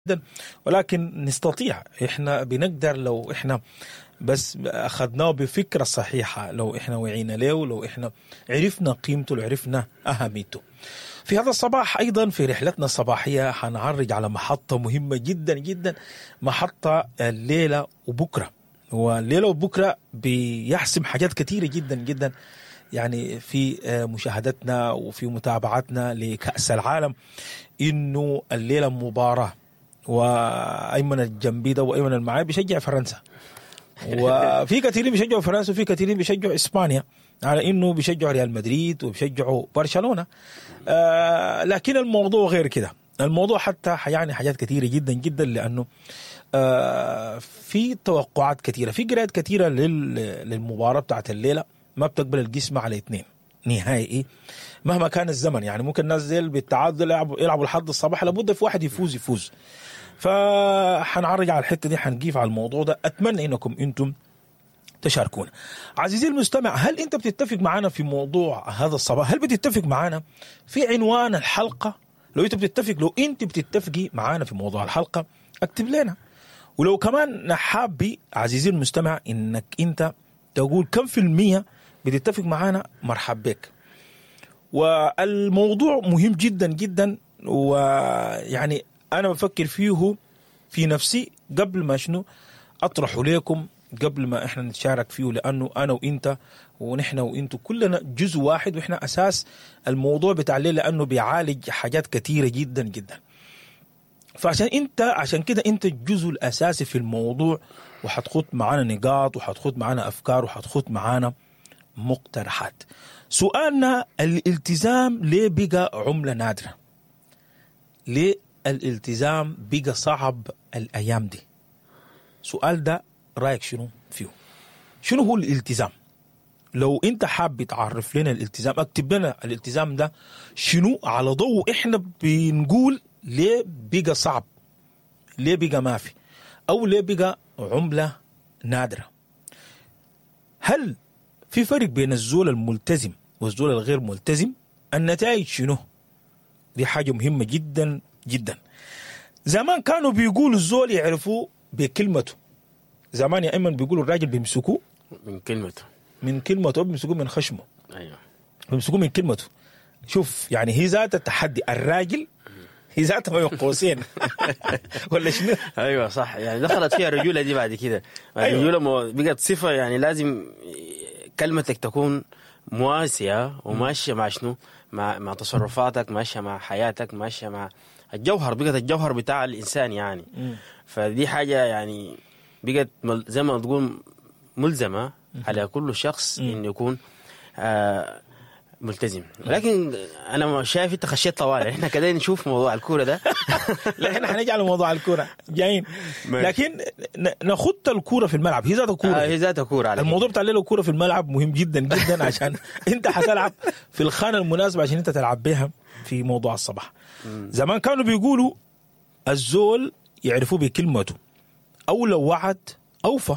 جدا ولكن نستطيع احنا بنقدر لو احنا بس اخذناه بفكره صحيحه لو احنا وعينا له لو احنا عرفنا قيمته لو عرفنا اهميته في هذا الصباح ايضا في رحلتنا الصباحيه حنعرج على محطه مهمه جدا جدا محطه الليله وبكره والليله وبكره بيحسم حاجات كثيره جدا جدا يعني في مشاهدتنا وفي متابعتنا لكأس العالم انه الليله مباراه وايمن الجنبي ده وايمن المعاي بيشجع فرنسا وفي كثيرين بيشجعوا فرنسا وفي كثيرين بيشجعوا اسبانيا على انه بيشجعوا ريال مدريد وبيشجعوا برشلونه آه لكن الموضوع غير كده الموضوع حتى يعني حاجات كثيره جدا جدا لانه آه في توقعات كثيره في قراءات كثيره للمباراه بتاعت الليله ما بتقبل القسمه على اثنين نهائي مهما كان الزمن يعني ممكن الناس زي بالتعادل يلعبوا يلعبوا لحد الصباح لابد في واحد يفوز يفوز فحنعرج على الحته دي حنقيف على الموضوع ده اتمنى انكم انتم تشاركونا عزيزي المستمع هل انت بتتفق معنا في موضوع هذا الصباح هل بتتفق معنا في عنوان الحلقه لو انت بتتفق لو انت بتتفقي معنا في موضوع الحلقه اكتب لنا ولو كمان حابي عزيزي المستمع انك انت تقول كم في المية بتتفق معنا مرحب بك والموضوع مهم جدا جدا ويعني انا بفكر فيه في نفسي قبل ما شنو اطرحه لكم قبل ما احنا نتشارك فيه لانه انا وانت ونحن وانتم كلنا جزء واحد واحنا اساس الموضوع بتاع الليل لانه بيعالج حاجات كثيره جدا جدا فعشان انت عشان كده انت الجزء الاساسي في الموضوع وحتخط معانا نقاط وحتخط معانا افكار وحتخط معانا مقترحات سؤالنا الالتزام ليه بقى عمله نادره ليه الالتزام بقى صعب الايام دي سؤال ده رايك شنو فيه شنو هو الالتزام لو انت حاب تعرف لنا الالتزام اكتب لنا الالتزام ده شنو على ضوء احنا بنقول ليه بقى صعب ليه بقى ما في او ليه بقى عمله نادره هل في فرق بين الزول الملتزم والزول الغير ملتزم النتائج شنو دي حاجه مهمه جدا جدا زمان كانوا بيقولوا الزول يعرفوه بكلمته زمان يا ايمن بيقولوا الراجل بيمسكوه من كلمته من كلمته بيمسكوه من خشمه ايوه بيمسكوه من كلمته شوف يعني هي ذات التحدي الراجل هي ذاتها بين قوسين ولا شنو؟ ايوه صح يعني دخلت فيها الرجوله دي بعد كده أيوة. الرجوله مو- بقت صفه يعني لازم كلمتك تكون مواسيه وماشيه مع شنو؟ مع مع تصرفاتك ماشيه مع حياتك ماشيه مع الجوهر بقت الجوهر بتاع الانسان يعني فدي حاجه يعني بقت مل- زي ما تقول ملزمه على كل شخص انه يكون آه ملتزم لكن انا شايف انت خشيت طوال احنا كده نشوف موضوع الكوره ده لا احنا هنجي على موضوع الكوره جايين ماشي. لكن ن- نخط الكوره في الملعب هي ذاتها كوره آه هي ذاتها كوره على الموضوع بتاع الليله الكوره في الملعب مهم جدا جدا عشان انت حتلعب في الخانه المناسبه عشان انت تلعب بها في موضوع الصباح زمان كانوا بيقولوا الزول يعرفوه بكلمته او لو وعد اوفى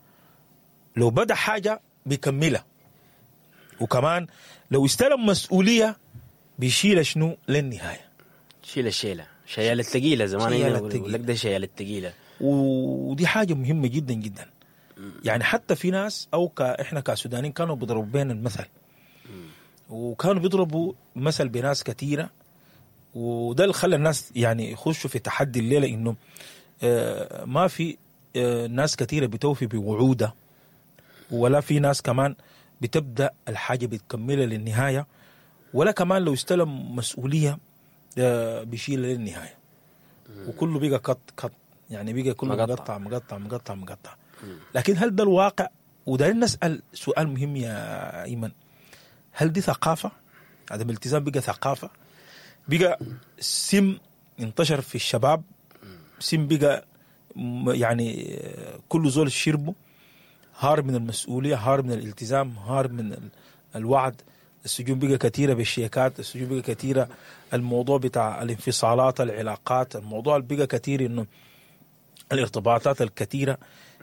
لو بدا حاجه بيكملها وكمان لو استلم مسؤوليه بيشيل شنو للنهايه شيل الشيله شيال الثقيله زمان شيال هنا الثقيلة. يقول لك ده شيال الثقيله ودي حاجة مهمة جدا جدا يعني حتى في ناس أو كا إحنا كسودانيين كانوا بيضربوا بين المثل وكانوا بيضربوا مثل بناس كثيرة وده اللي خلى الناس يعني يخشوا في تحدي الليلة إنه آه، ما في آه، ناس كثيرة بتوفي بوعودها ولا في ناس كمان بتبدأ الحاجة بتكملها للنهاية ولا كمان لو استلم مسؤولية آه، بيشيلها للنهاية وكله بقى قط قط يعني بقى كله مقطع. مقطع مقطع مقطع مقطع لكن هل ده الواقع ودايرين نسأل سؤال مهم يا أيمن هل دي ثقافة عدم الالتزام بقى ثقافة بقى سم انتشر في الشباب سم بقى م- يعني آه، كل زول شربه هارب من المسؤولية هارب من الالتزام هارب من ال- الوعد السجون بقى كثيرة بالشيكات السجون بقى كثيرة الموضوع بتاع الانفصالات العلاقات الموضوع اللي بقى كثير انه الارتباطات الكثيرة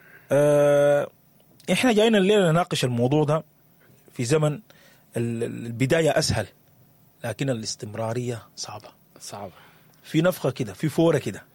آه احنا جايين الليلة نناقش الموضوع ده في زمن ال- البداية أسهل لكن الاستمرارية صعبة صعبه في نفخة كده في فورة كده